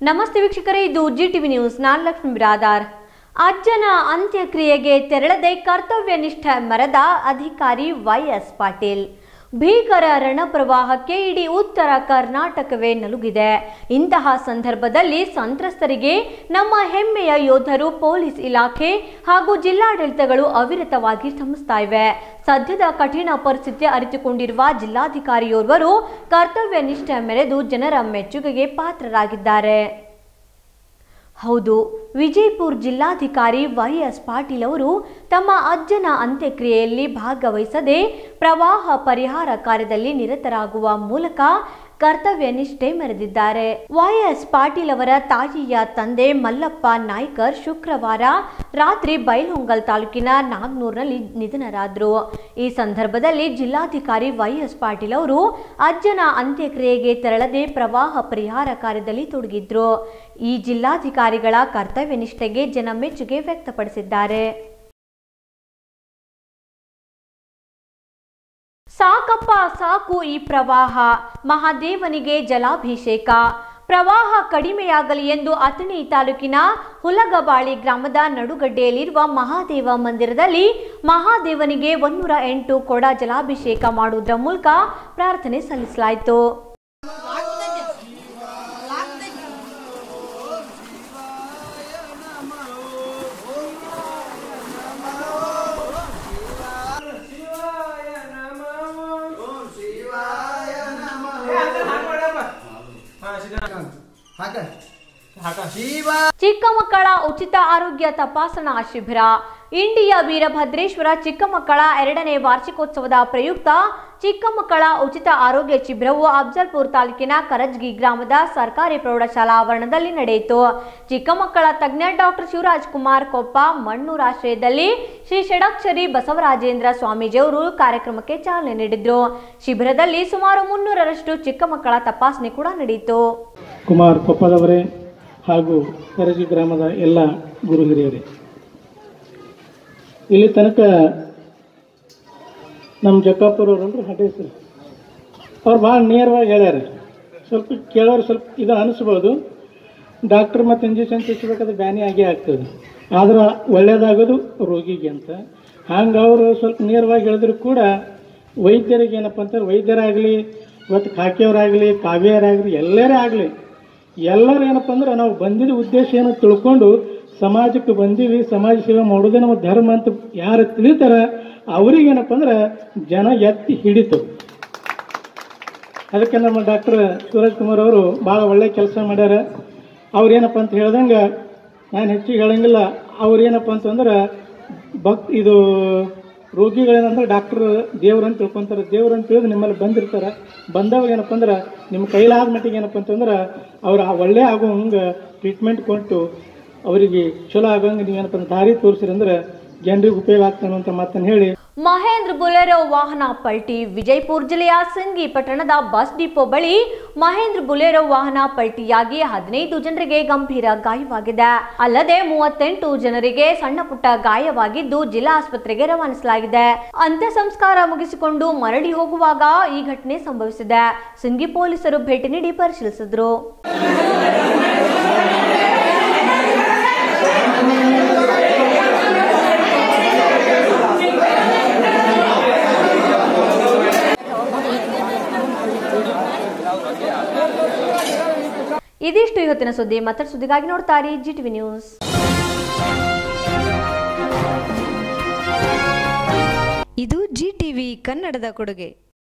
ನಮಸ್ತೆ ವೀಕ್ಷಕರೇ ಇದು ಜಿ ಟಿವಿ ನ್ಯೂಸ್ ನಾನು ಲಕ್ಷ್ಮಿ ಬಿರಾದಾರ್ ಅಜ್ಜನ ಅಂತ್ಯಕ್ರಿಯೆಗೆ ತೆರಳದೆ ಕರ್ತವ್ಯನಿಷ್ಠ ಮರದ ಅಧಿಕಾರಿ ವೈಎಸ್ ಪಾಟೀಲ್ ಭೀಕರ ರಣಪ್ರವಾಹಕ್ಕೆ ಇಡೀ ಉತ್ತರ ಕರ್ನಾಟಕವೇ ನಲುಗಿದೆ ಇಂತಹ ಸಂದರ್ಭದಲ್ಲಿ ಸಂತ್ರಸ್ತರಿಗೆ ನಮ್ಮ ಹೆಮ್ಮೆಯ ಯೋಧರು ಪೊಲೀಸ್ ಇಲಾಖೆ ಹಾಗೂ ಜಿಲ್ಲಾಡಳಿತಗಳು ಅವಿರತವಾಗಿ ಶ್ರಮಿಸ್ತಾ ಇವೆ ಸದ್ಯದ ಕಠಿಣ ಪರಿಸ್ಥಿತಿ ಅರಿತುಕೊಂಡಿರುವ ಜಿಲ್ಲಾಧಿಕಾರಿಯೋರ್ವರು ಕರ್ತವ್ಯ ನಿಷ್ಠೆ ಮೆರೆದು ಜನರ ಮೆಚ್ಚುಗೆಗೆ ಪಾತ್ರರಾಗಿದ್ದಾರೆ ಹೌದು ವಿಜಯಪುರ ಜಿಲ್ಲಾಧಿಕಾರಿ ವೈಎಸ್ ಪಾಟೀಲ್ ಅವರು ತಮ್ಮ ಅಜ್ಜನ ಅಂತ್ಯಕ್ರಿಯೆಯಲ್ಲಿ ಭಾಗವಹಿಸದೆ ಪ್ರವಾಹ ಪರಿಹಾರ ಕಾರ್ಯದಲ್ಲಿ ನಿರತರಾಗುವ ಮೂಲಕ ಕರ್ತವ್ಯ ನಿಷ್ಠೆ ಮೆರೆದಿದ್ದಾರೆ ವೈಎಸ್ ಪಾಟೀಲ್ ಅವರ ತಾಯಿಯ ತಂದೆ ಮಲ್ಲಪ್ಪ ನಾಯ್ಕರ್ ಶುಕ್ರವಾರ ರಾತ್ರಿ ಬೈಲಹೊಂಗಲ್ ತಾಲೂಕಿನ ನಾಗ್ನೂರ್ನಲ್ಲಿ ನಿಧನರಾದರು ಈ ಸಂದರ್ಭದಲ್ಲಿ ಜಿಲ್ಲಾಧಿಕಾರಿ ವೈಎಸ್ ಪಾಟೀಲ್ ಅವರು ಅಜ್ಜನ ಅಂತ್ಯಕ್ರಿಯೆಗೆ ತೆರಳದೆ ಪ್ರವಾಹ ಪರಿಹಾರ ಕಾರ್ಯದಲ್ಲಿ ತೊಡಗಿದ್ರು ಈ ಜಿಲ್ಲಾಧಿಕಾರಿಗಳ ಕರ್ತವ್ಯ ನಿಷ್ಠೆಗೆ ಜನ ಮೆಚ್ಚುಗೆ ವ್ಯಕ್ತಪಡಿಸಿದ್ದಾರೆ ಸಾಕಪ್ಪ ಸಾಕು ಈ ಪ್ರವಾಹ ಮಹಾದೇವನಿಗೆ ಜಲಾಭಿಷೇಕ ಪ್ರವಾಹ ಕಡಿಮೆಯಾಗಲಿ ಎಂದು ಅಥಣಿ ತಾಲೂಕಿನ ಹುಲಗಬಾಳಿ ಗ್ರಾಮದ ನಡುಗಡ್ಡೆಯಲ್ಲಿರುವ ಮಹಾದೇವ ಮಂದಿರದಲ್ಲಿ ಮಹಾದೇವನಿಗೆ ಒಂದೂರ ಎಂಟು ಕೊಡ ಜಲಾಭಿಷೇಕ ಮಾಡುವುದರ ಮೂಲಕ ಪ್ರಾರ್ಥನೆ ಸಲ್ಲಿಸಲಾಯಿತು ಹಾಕ ಶಿವ ಚಿಕ್ಕ ಮಕ್ಕಳ ಉಚಿತ ಆರೋಗ್ಯ ತಪಾಸಣಾ ಶಿಬಿರ ಇಂಡಿಯಾ ವೀರಭದ್ರೇಶ್ವರ ಚಿಕ್ಕ ಮಕ್ಕಳ ಎರಡನೇ ವಾರ್ಷಿಕೋತ್ಸವದ ಪ್ರಯುಕ್ತ ಚಿಕ್ಕ ಮಕ್ಕಳ ಉಚಿತ ಆರೋಗ್ಯ ಶಿಬಿರವು ಅಫ್ಜಲ್ಪುರ್ ತಾಲೂಕಿನ ಕರಜ್ಗಿ ಗ್ರಾಮದ ಸರ್ಕಾರಿ ಪ್ರೌಢಶಾಲಾ ಆವರಣದಲ್ಲಿ ನಡೆಯಿತು ಚಿಕ್ಕ ಮಕ್ಕಳ ತಜ್ಞ ಡಾಕ್ಟರ್ ಶಿವರಾಜ್ ಕುಮಾರ್ ಕೊಪ್ಪ ಮಣ್ಣೂರ್ ಆಶ್ರಯದಲ್ಲಿ ಶ್ರೀ ಷಡಕ್ಷರಿ ಬಸವರಾಜೇಂದ್ರ ಸ್ವಾಮೀಜಿಯವರು ಕಾರ್ಯಕ್ರಮಕ್ಕೆ ಚಾಲನೆ ನೀಡಿದ್ರು ಶಿಬಿರದಲ್ಲಿ ಸುಮಾರು ಮುನ್ನೂರರಷ್ಟು ಚಿಕ್ಕ ಮಕ್ಕಳ ತಪಾಸಣೆ ಕೂಡ ನಡೆಯಿತು ಕುಮಾರ್ ಕೊಪ್ಪದವರೇ ಹಾಗೂ ಕರಜಿ ಗ್ರಾಮದ ಎಲ್ಲ ಗುರು ಹಿರಿಯರೇ ಇಲ್ಲಿ ತನಕ ನಮ್ಮ ಜಕ್ಕಾಪುರವ್ರು ಅಂದ್ರೆ ಹಟೇಶ್ವರ ಅವ್ರು ಭಾಳ ನೇರವಾಗಿ ಹೇಳ್ಯಾರ ಸ್ವಲ್ಪ ಕೇಳೋರು ಸ್ವಲ್ಪ ಇದು ಅನಿಸ್ಬೋದು ಡಾಕ್ಟ್ರ್ ಮತ್ತು ಇಂಜೆಕ್ಷನ್ ಚುಚ್ಚಬೇಕಾದ್ರೆ ಬ್ಯಾನಿ ಆಗೇ ಆಗ್ತದೆ ಆದ್ರೆ ಒಳ್ಳೇದಾಗೋದು ರೋಗಿಗೆ ಅಂತ ಹಂಗೆ ಅವರು ಸ್ವಲ್ಪ ನೇರವಾಗಿ ಹೇಳಿದ್ರು ಕೂಡ ವೈದ್ಯರಿಗೆ ಏನಪ್ಪ ಅಂತಾರೆ ವೈದ್ಯರಾಗಲಿ ಇವತ್ತು ಖಾಕಿಯವರಾಗಲಿ ಕಾವ್ಯರಾಗಲಿ ಎಲ್ಲರೇ ಆಗಲಿ ಎಲ್ಲರೂ ಏನಪ್ಪ ಅಂದ್ರೆ ನಾವು ಬಂದಿದ್ದ ಉದ್ದೇಶ ಏನು ತಿಳ್ಕೊಂಡು ಸಮಾಜಕ್ಕೆ ಬಂದೀವಿ ಸಮಾಜ ಸೇವೆ ಮಾಡೋದೇ ನಮ್ಮ ಧರ್ಮ ಅಂತ ಯಾರು ತಿಳಿತಾರ ಅವ್ರಿಗೇನಪ್ಪ ಅಂದ್ರೆ ಜನ ಎತ್ತಿ ಹಿಡಿತು ಅದಕ್ಕೆ ನಮ್ಮ ಡಾಕ್ಟರ್ ಶಿವರಾಜ್ ಕುಮಾರ್ ಅವರು ಭಾಳ ಒಳ್ಳೆ ಕೆಲಸ ಮಾಡ್ಯಾರ ಅವ್ರೇನಪ್ಪ ಅಂತ ಹೇಳ್ದಂಗೆ ನಾನು ಹೆಚ್ಚಿಗೆ ಹೇಳಂಗಿಲ್ಲ ಅವ್ರೇನಪ್ಪ ಅಂತಂದ್ರೆ ಭಕ್ ಇದು ರೋಗಿಗಳೇನಂದ್ರೆ ಡಾಕ್ಟರ್ ದೇವ್ರು ಅಂತ ತಿಳ್ಕೊಂತಾರೆ ದೇವ್ರು ಅಂತ ತಿಳಿದು ನಿಮ್ಮಲ್ಲಿ ಬಂದಿರ್ತಾರೆ ಬಂದವಾಗ ಏನಪ್ಪ ಅಂದ್ರೆ ನಿಮ್ಮ ಕೈಲಾದ ಮಟ್ಟಿಗೆ ಏನಪ್ಪ ಅಂತಂದ್ರೆ ಅವ್ರು ಆ ಒಳ್ಳೆ ಆಗೋ ಹಂಗೆ ಟ್ರೀಟ್ಮೆಂಟ್ ಕೊಟ್ಟು ಅವರಿಗೆ ಚಲೋ ಆಗಂಗೆ ನೀವೇನಪ್ಪ ಅಂದ್ರೆ ದಾರಿ ತೋರಿಸಿರಿ ಅಂದ್ರೆ ಜನರಿಗೆ ಉಪಯೋಗ ಆಗ್ತಾನೆ ಅಂತ ಮಾತನ್ನು ಹೇಳಿ ಮಹೇಂದ್ರ ಬುಲೆರೋ ವಾಹನ ಪಲ್ಟಿ ವಿಜಯಪುರ ಜಿಲ್ಲೆಯ ಸಿಂಗಿ ಪಟ್ಟಣದ ಬಸ್ ಡಿಪೋ ಬಳಿ ಮಹೇಂದ್ರ ಬುಲೆರೋ ವಾಹನ ಪಲ್ಟಿಯಾಗಿ ಹದಿನೈದು ಜನರಿಗೆ ಗಂಭೀರ ಗಾಯವಾಗಿದೆ ಅಲ್ಲದೆ ಮೂವತ್ತೆಂಟು ಜನರಿಗೆ ಸಣ್ಣ ಪುಟ್ಟ ಗಾಯವಾಗಿದ್ದು ಜಿಲ್ಲಾ ಆಸ್ಪತ್ರೆಗೆ ರವಾನಿಸಲಾಗಿದೆ ಅಂತ್ಯ ಸಂಸ್ಕಾರ ಮುಗಿಸಿಕೊಂಡು ಮರಳಿ ಹೋಗುವಾಗ ಈ ಘಟನೆ ಸಂಭವಿಸಿದೆ ಸಿಂಗಿ ಪೊಲೀಸರು ಭೇಟಿ ನೀಡಿ ಪರಿಶೀಲಿಸಿದ್ರು ಇದಿಷ್ಟು ಇವತ್ತಿನ ಸುದ್ದಿ ಮತ್ತಷ್ಟು ಸುದ್ದಿಗಾಗಿ ನೋಡ್ತಾರೆ ಜಿ ಟಿವಿ ನ್ಯೂಸ್ ಇದು ಜಿ ಟಿವಿ ಕನ್ನಡದ ಕೊಡುಗೆ